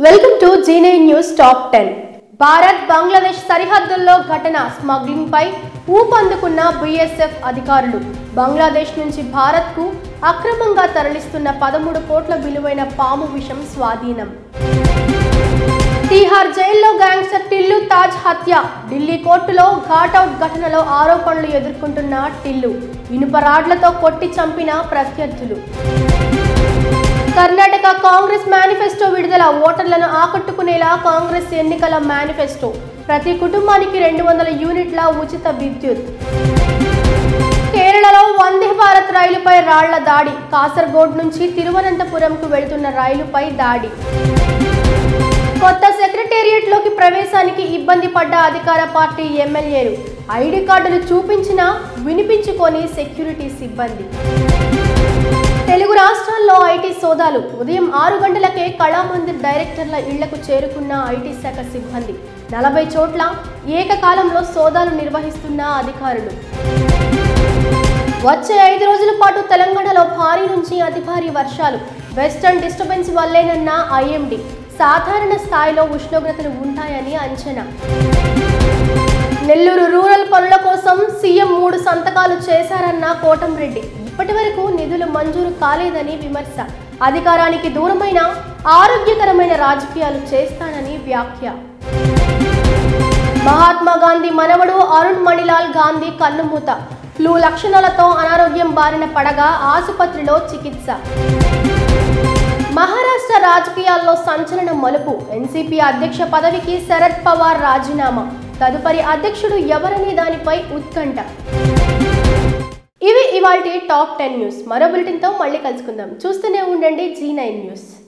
welcome to Zee News top ten Bharat Bangladesh సరిహద్దుల్లో ఘటన smuggling పై ఊపందుకున్న BSF అధికారులు బంగ్లాదేశ్ నుంచి భారత్కు అక్రమంగా తరలిస్తున్న పదమూడు కోట్ల విలువైన పాము విషం స్వాధీనం తీహార్ జైల్లో గ్యాంగ్స్టర్ టిల్లు తాజ్ హత్య ఢిల్లీ కోర్టులో ఘాటౌట్ ఘటనలో ఆరోపణలు ఎదుర్కొంటున్న టిల్లు ఇనుప రాడ్లతో కొట్టి చంపిన ప్రత్యర్థులు కర్ణాటక కాంగ్రెస్ మేనిఫెస్టో విడుదల ఓటర్లను ఆకట్టుకునేలా కాంగ్రెస్ ఎన్నికల మేనిఫెస్టో ప్రతి కుటుంబానికి రెండు వందల యూనిట్ల ఉచిత విద్యుత్ కేరళలో వందే భారత్ రైలుపై రాళ్ల దాడి కాసర్గోడ్ నుంచి తిరువనంతపురంకు వెళుతున్న రైలుపై దాడి కొత్త సెక్రటేరియట్లోకి ప్రవేశానికి ఇబ్బంది పడ్డ అధికార పార్టీ ఎమ్మెల్యేలు ఐడి కార్డులు చూపించినా వినిపించుకొని సెక్యూరిటీ సిబ్బంది తెలుగు రాష్ట్రాల్లో ఐటీ సోదాలు ఉదయం ఆరు గంటలకే కళామందిర్ డైరెక్టర్ల ఇళ్లకు చేరుకున్న ఐటీ శాఖ సిబ్బంది నలభై చోట్ల ఏకకాలంలో సోదాలు నిర్వహిస్తున్న అధికారులు వచ్చే ఐదు రోజుల పాటు తెలంగాణలో భారీ నుంచి అతి భారీ వర్షాలు వెస్టర్న్ డిస్టర్బెన్స్ వల్లేనన్న ఐఎండి సాధారణ స్థాయిలో ఉష్ణోగ్రతలు ఉంటాయని అంచనా నెల్లూరు రూరల్ పనుల కోసం సీఎం మూడు సంతకాలు చేశారన్న కోటంరెడ్డి ఇప్పటి వరకు నిధులు మంజూరు కాలేదని విమర్శ అధికారానికి దూరమైన ఆరోగ్యకరమైన రాజకీయాలు చేస్తానని వ్యాఖ్య మహాత్మా గాంధీ మనవడు అరుణ్ మణిలాల్ గాంధీ కన్నుమూత ఫ్లూ లక్షణాలతో అనారోగ్యం బారిన పడగా ఆసుపత్రిలో చికిత్స మహారాష్ట్ర రాజకీయాల్లో సంచలన మలుపు ఎన్సీపీ అధ్యక్ష పదవికి శరద్ పవార్ రాజీనామా తదుపరి అధ్యక్షుడు ఎవరనే దానిపై ఉత్కంఠ ఇవి ఇవాల్టి టాప్ టెన్ న్యూస్ మరో బులెటిన్తో మళ్ళీ కలుసుకుందాం చూస్తూనే ఉండండి జీ నైన్ న్యూస్